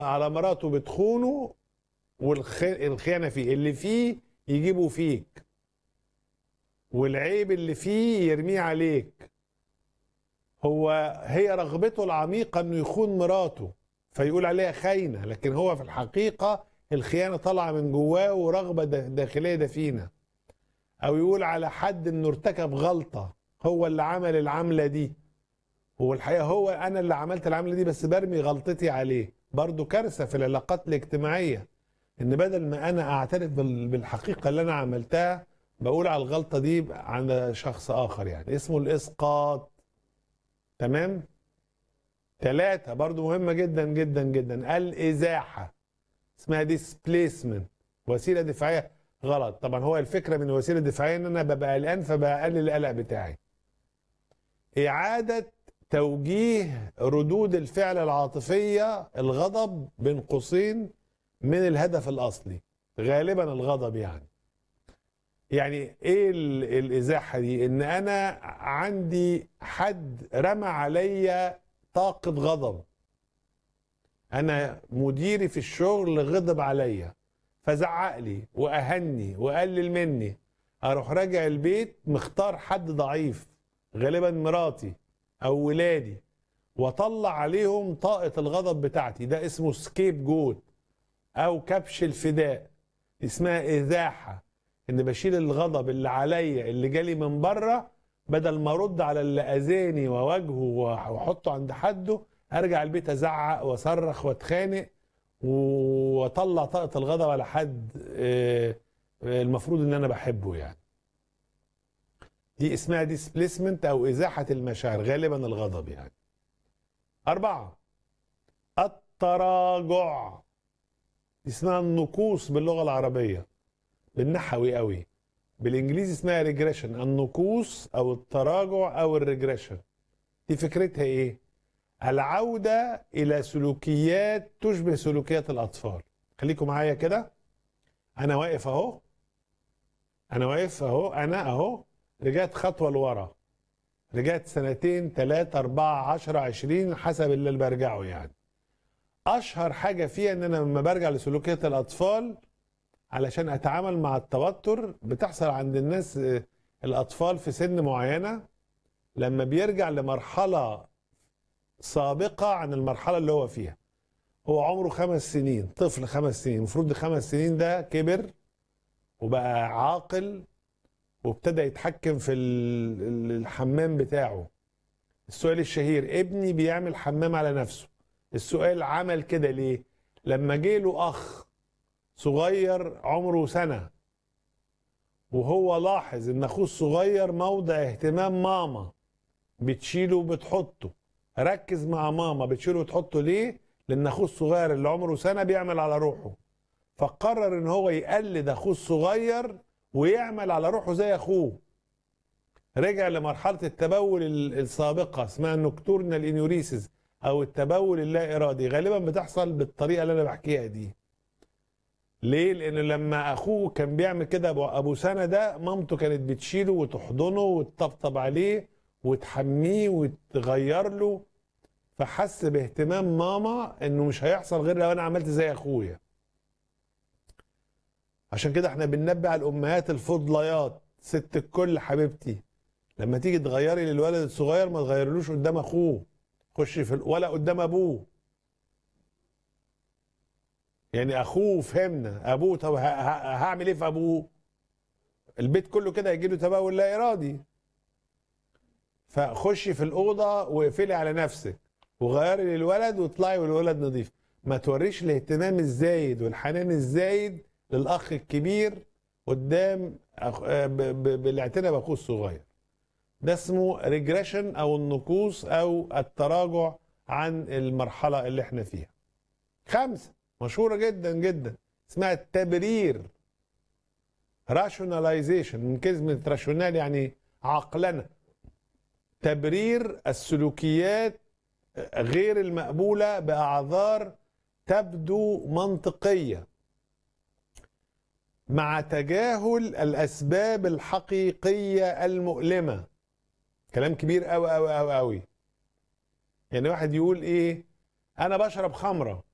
على مراته بتخونه والخيانه فيه اللي فيه يجيبه فيك والعيب اللي فيه يرميه عليك هو هي رغبته العميقه انه يخون مراته فيقول عليها خاينه لكن هو في الحقيقه الخيانه طالعه من جواه ورغبه داخليه دفينه او يقول على حد انه ارتكب غلطه هو اللي عمل العمله دي هو الحقيقه هو انا اللي عملت العمله دي بس برمي غلطتي عليه برضه كارثه في العلاقات الاجتماعيه ان بدل ما انا اعترف بالحقيقه اللي انا عملتها بقول على الغلطه دي عند شخص اخر يعني اسمه الاسقاط تمام ثلاثة برضو مهمة جدا جدا جدا الإزاحة اسمها ديسبليسمنت وسيلة دفاعية غلط طبعا هو الفكرة من الوسيلة الدفاعية ان انا ببقى قلقان فبقلل القلق بتاعي إعادة توجيه ردود الفعل العاطفية الغضب بين قوسين من الهدف الأصلي غالبا الغضب يعني يعني ايه الازاحه دي ان انا عندي حد رمى عليا طاقه غضب انا مديري في الشغل غضب عليا فزعق لي واهني وقلل مني اروح راجع البيت مختار حد ضعيف غالبا مراتي او ولادي واطلع عليهم طاقه الغضب بتاعتي ده اسمه سكيب جوت او كبش الفداء اسمها ازاحه ان بشيل الغضب اللي عليا اللي جالي من بره بدل ما ارد على اللي اذاني واواجهه واحطه عند حده ارجع البيت ازعق واصرخ واتخانق واطلع طاقه الغضب على حد المفروض ان انا بحبه يعني دي اسمها ديسبليسمنت او ازاحه المشاعر غالبا الغضب يعني اربعه التراجع اسمها النقوص باللغه العربيه بالنحوي قوي بالانجليزي اسمها ريجريشن النقوص او التراجع او الريجريشن دي فكرتها ايه العوده الى سلوكيات تشبه سلوكيات الاطفال خليكم معايا كده انا واقف اهو انا واقف اهو انا اهو رجعت خطوه لورا رجعت سنتين ثلاثة أربعة عشرة عشرين حسب اللي برجعه يعني أشهر حاجة فيها إن أنا لما برجع لسلوكيات الأطفال علشان اتعامل مع التوتر بتحصل عند الناس الاطفال في سن معينه لما بيرجع لمرحله سابقه عن المرحله اللي هو فيها هو عمره خمس سنين طفل خمس سنين المفروض خمس سنين ده كبر وبقى عاقل وابتدى يتحكم في الحمام بتاعه السؤال الشهير ابني بيعمل حمام على نفسه السؤال عمل كده ليه لما جه له اخ صغير عمره سنة وهو لاحظ ان اخوه الصغير موضع اهتمام ماما بتشيله وبتحطه ركز مع ماما بتشيله وتحطه ليه لان اخوه الصغير اللي عمره سنة بيعمل على روحه فقرر ان هو يقلد اخوه الصغير ويعمل على روحه زي اخوه رجع لمرحلة التبول السابقة اسمها النكتورنال انيوريسيس او التبول اللا ارادي غالبا بتحصل بالطريقة اللي انا بحكيها دي ليه؟ لأن لما أخوه كان بيعمل كده أبو سنة ده مامته كانت بتشيله وتحضنه وتطبطب عليه وتحميه وتغير له فحس باهتمام ماما إنه مش هيحصل غير لو أنا عملت زي أخويا. عشان كده إحنا بننبه على الأمهات الفضليات ست الكل حبيبتي لما تيجي تغيري للولد الصغير ما تغيرلوش قدام أخوه خش في ولا قدام أبوه يعني اخوه فهمنا ابوه طب هعمل ايه في ابوه البيت كله كده هيجي له تبول لا ارادي فخشي في الاوضه واقفلي على نفسك وغيري للولد واطلعي والولد نظيف ما توريش الاهتمام الزايد والحنان الزايد للاخ الكبير قدام أخ... بالاعتناء باخوه الصغير ده اسمه ريجريشن او النقوص او التراجع عن المرحله اللي احنا فيها خمسه مشهوره جدا جدا اسمها التبرير راشوناليزيشن من كلمه راشونال يعني عقلنه تبرير السلوكيات غير المقبوله باعذار تبدو منطقيه مع تجاهل الاسباب الحقيقيه المؤلمه كلام كبير قوي قوي قوي قوي يعني واحد يقول ايه انا بشرب خمره